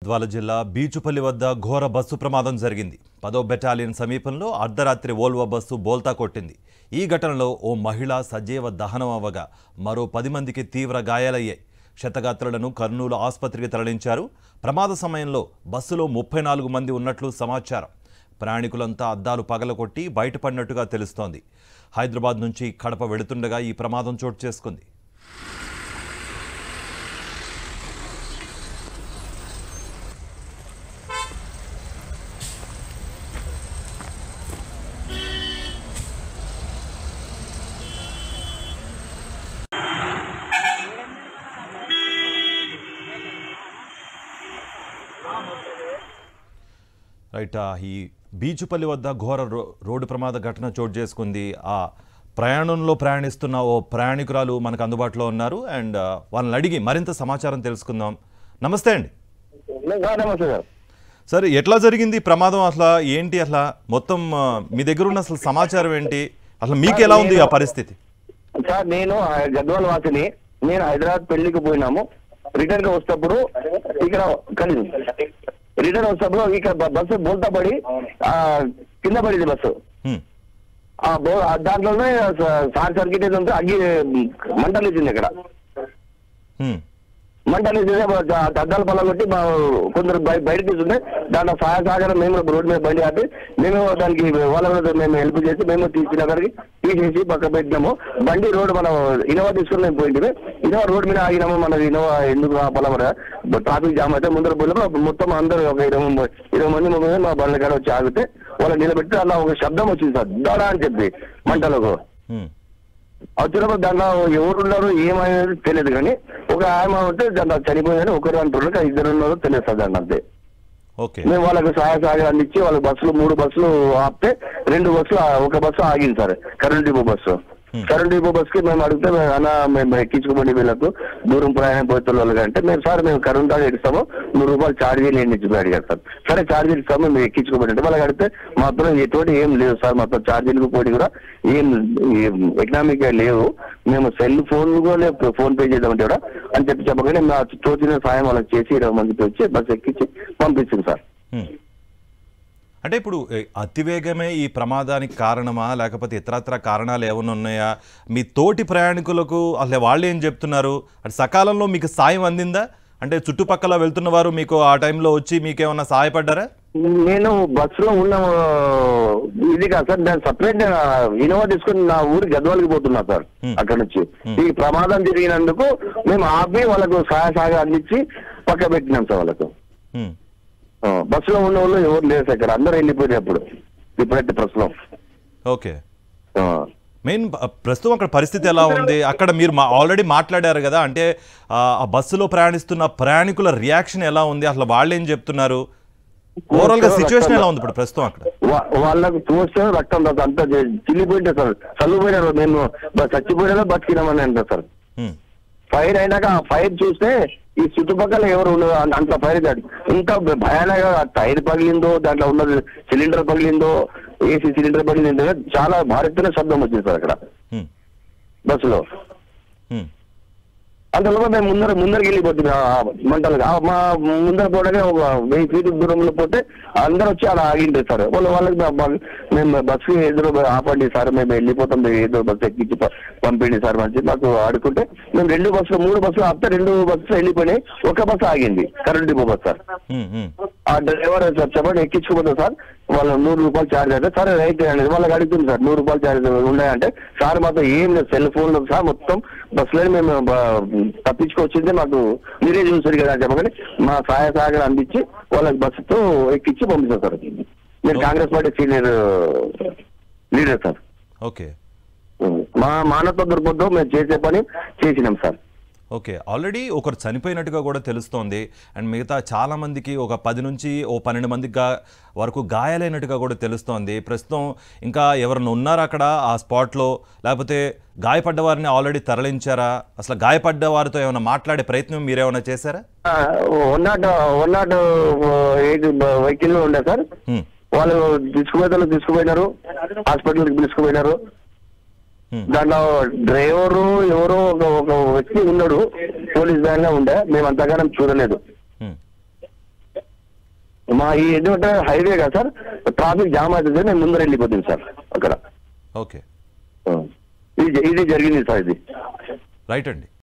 గద్వాల జిల్లా బీచుపల్లి వద్ద ఘోర బస్సు ప్రమాదం జరిగింది పదో బెటాలియన్ సమీపంలో అర్ధరాత్రి ఓల్వో బస్సు బోల్తా కొట్టింది ఈ ఘటనలో ఓ మహిళ సజీవ దహనం అవ్వగా మరో పది మందికి తీవ్ర గాయాలయ్యాయి క్షతగాత్రులను కర్నూలు ఆసుపత్రికి తరలించారు ప్రమాద సమయంలో బస్సులో ముప్పై నాలుగు మంది ఉన్నట్లు సమాచారం ప్రయాణికులంతా అద్దాలు పగలకొట్టి బయటపడినట్టుగా తెలుస్తోంది హైదరాబాద్ నుంచి కడప వెళుతుండగా ఈ ప్రమాదం చోటు చేసుకుంది రైట్ ఆ, ఈ బీచుపల్లి వద్ద ఘోర రో- రోడ్డు ప్రమాద ఘటన చోటు చేసుకుంది ఆ ప్రయాణంలో ప్రయాణిస్తున్న ఓ ప్రయాణికురాలు మనకు అందుబాటులో ఉన్నారు అండ్ ఆ, వాళ్ళని అడిగి మరింత సమాచారం తెలుసుకుందాం నమస్తే అండి నమస్తే సార్ సార్ ఎట్లా జరిగింది ఈ ప్రమాదం అసలు ఏంటి అసలు మొత్తం ఆ, మీ దగ్గర ఉన్న అసలు సమాచారం ఏంటి అసలు మీకు ఎలా ఉంది ఆ పరిస్థితి సార్ నేను హై- గద్వాల వాసిని నేను హైదరాబాద్ పెళ్లికి పోయినాము రిటర్న్ గా వస్తప్పుడు ఇక్కడ కలిసి రిటర్న్ వస్తప్పుడు ఇక్కడ బ- బస్సు బోల్తా పడి ఆ, కింద పడింది బస్సు హ్మ్. ఆ బో ఆ దాంట్లోనే స- షార్ట్ సర్క్యూట్ ఏదో ఉంటే అగ్గి మంటలు ఇచ్చింది ఇక్కడ హ్మ్. మంటలు ఇచ్చింది అద్దాల పళ్ళ కొట్టి మా కొందరు బయ- బయటకు తీసుంటే దాంట్లో సహాయ సహకారం మేము రోడ్డు మీద బండి ఆపి మేము దానికి వాళ్ళ కూడా మేము హెల్ప్ చేసి మేము తీసిన దగ్గరికి తీసేసి పక్క పెట్టినాము బండి రోడ్డు మనం ఇనోవా తీసుకుని మేము పోయింది ఇనోవా రోడ్డు మీద ఆగినాము మన ఇనోవా ఎందుకు ఆపాల మరి ట్రాఫిక్ జామ్ అయితే ముందర పోయినప్పుడు మొత్తం అందరూ ఒక ఇరవై మంది- ఇరవై మంది ముప్పై మంది మా బండి కాడ వచ్చి ఆగితే వాళ్ళు నిలబెట్టి అలా ఒక శబ్దం వచ్చింది సార్ దడ అని చెప్పి మంటలకు హ్మ్. వచ్చినప్పుడు దాంట్లో ఎవరు ఉన్నారు ఏమనేది తెలియదు కానీ ఒక ఆమె ఉంటే దాంట్లో చనిపోయిందని ఒకరు అంటున్నారు కానీ ఇద్దరు ఉన్నారో తెలియదు సార్ దాంట్లో అంతే ఓకే మేము వాళ్ళకి సహాయ సహాయం అందించి వాళ్ళకి బస్సులు మూడు బస్సులు ఆపితే రెండు బస్సులు ఆ- ఒక బస్సు ఆగింది sir current depot bus current depot bus కి మేము అడిగితే మేము అన్న మేము ఎక్కించుకోండి వీళ్ళకు దూరం ప్రయాణం పోతున్న వాళ్ళకి అంటే మేము సార్ మేము కరెంట్ దాకా ఇస్తాము నూరు రూపాయలు ఛార్జీలు ఏంటి నుంచి అడిగారు సార్ సరే ఛార్జీలు ఇస్తాము మేము ఎక్కించుకోమని అంటే వాళ్ళకి అడిగితే మాత్రం ఎటువంటి ఏం లేవు సార్ మాత్రం ఛార్జీలకు పోటీ కూడా ఏం ఎకనామిక్ గా లేవు మేము సెల్ ఫోన్ కూడా ఫోన్ పే చేద్దామంటే కూడా అని చెప్పి చెప్పగానే మా తోచిన సాయం వాళ్ళకి చేసి ఇరవై మందికి వచ్చి బస్ ఎక్కించి పంపించింది సార్ హ్మ్. అంటే ఇప్పుడు ఏ, అతివేగమే ఈ ప్రమాదానికి కారణమా లేకపోతే ఇతరత్ర కారణాలు ఏమైనా ఉన్నాయా మీ తోటి ప్రయాణికులకు అసలు వాళ్ళు ఏం చెప్తున్నారు అంటే సకాలంలో మీకు సాయం అందిందా అంటే చుట్టుపక్కల వెళ్తున్న వారు మీకు ఆ టైంలో వచ్చి మీకేమన్నా సహాయపడ్డారా నేను బస్ లో ఉన్న ఇది కాదు సార్ నేను సపరేట్ ఇనోవా తీసుకుని నా ఊరి గద్వాలకి పోతున్నా సార్ Hmm. అక్కడ నుంచి ఈ ప్రమాదం జరిగినందుకు మేము ఆపి వాళ్ళకు సహాయ సహాయం అందించి పక్క పెట్టినాం సార్ వాళ్ళకు హ్మ్. ఆ, బస్సులో ఉన్న వాళ్ళు ఎవరు లేరు సార్ ఇక్కడ అందరూ వెళ్ళిపోయారు అప్పుడు ఇప్పుడైతే ప్రస్తుతం ఓకే ఆ. మెయిన్ ప- ప్రస్తుతం అక్కడ పరిస్థితి ఎలా ఉంది అక్కడ మీరు మా ఆల్రెడీ మాట్లాడారు కదా అంటే ఆ ఆ బస్సులో ప్రయాణిస్తున్న ప్రయాణికుల రియాక్షన్ ఎలా ఉంది అసలు వాళ్ళు ఏం చెప్తున్నారు ఓవరాల్ గా సిచ్యువేషన్ ఎలా ఉంది ఇప్పుడు ప్రస్తుతం అక్కడ వా- వాళ్ళకు చూస్తే రక్తం రాదు. అంతా చే- చిల్లిపోయింటే సార్ చల్లిపోయినారు మేము బ- చచ్చిపోయినా బతికినామని అంటారు సార్ హ్మ్. ఫైర్ అయినాక ఆ ఫైర్ చూస్తే ఈ చుట్టుపక్కల ఎవరు ఉండదు అం- అంత ఫైర్ కాదు ఇంకా భయానక టైర్ పగిలిందో దాంట్లో ఉన్న సిలిండర్ పగిలిందో ఏసీ సిలిండర్ పగిలిందో చాలా భారీతమైన శబ్దం వచ్చింది సార్ అక్కడ హ్మ్. బస్సులో హ్మ్. అందులో మేము ముందర ముందరికి వెళ్ళిపోతుంది ఆ మంటలు ఆ మా ముందర పోవడానికి ఒక వెయ్యి ఫీట్ దూరంలో పోతే అందరూ వచ్చి అలా ఆగింటారు సార్ వాళ్ళు వాళ్ళకి మా- మా- మేము బస్సు ఎదురు ఆపండి సార్ మేము వెళ్ళిపోతాం మీరు ఏదో బస్సు ఎక్కించి ప- పంపిండి సార్ మంచి మాకు ఆడుకుంటే మేము రెండు బస్సులు మూడు బస్సులు ఆపితే రెండు బస్సులు వెళ్ళిపోయినాయి ఒక బస్సు ఆగింది కరెంట్ డిపో బస్ సార్ హ్మ్. హ్మ్. ఆ డ్రైవర్ సార్ చెప్పండి ఎక్కించుకోపోతే సార్ వాళ్ళు నూరు రూపాయలు ఛార్జ్ అయితే సరే రైట్ అనేది వాళ్ళకి అడుగుతుంది సార్ నూరు రూపాయలు ఛార్జ్ ఉన్నాయంటే సార్ మాత్రం ఏం లేదు సెల్ ఫోన్ సార్ మొత్తం బస్సులో మేము బ- తప్పించుకొచ్చింది మాకు మీరే చూసారు కదా అని చెప్పగానే మా సహాయ సహకారం అందించి వాళ్ళకి బస్సుతో ఎక్కించి పంపిస్తాం సార్ నేను Congress party senior leader sir okay మా మానవత్వ దృక్పథం మేము చేసే పని చేసినాం సార్ ఓకే ఆల్రెడీ ఒకరు చనిపోయినట్టుగా కూడా తెలుస్తోంది అండ్ మిగతా చాలా మందికి ఒక పది నుంచి ఓ పన్నెండు మందికి గా- వరకు గాయాలైనట్టుగా కూడా తెలుస్తోంది ప్రస్తుతం ఇంకా ఎవరైనా ఉన్నారా అక్కడ ఆ స్పాట్లో లేకపోతే గాయపడ్డ వారిని ఆల్రెడీ తరలించారా అసలు గాయపడ్డ వారితో ఏమైనా మాట్లాడే ప్రయత్నం మీరేమైనా చేశారా one nought one nought eight vehicle లో ఉండే సార్ హ్మ్. వాళ్ళు తీసుకుపోయిన తీసుకుపోయినారు హాస్పిటల్కి తీసుకుపోయినారు హ్మ్. దాంట్లో డ్రైవరు ఎవరో ఒక ఒక వ్యక్తి ఉన్నాడు పోలీస్ వ్యాన్ లో ఉండే మేము అంతగానం చూడలేదు హ్మ్. మా ఈ ఎందుకంటే హైవే కదా సార్ ట్రాఫిక్ జామ్ అవుతుంది నేను ముందర వెళ్ళిపోతుంది సార్ అక్కడ ఓకే ఆ. ఇది ఇది జరిగింది సార్ ఇది రైట్ అండి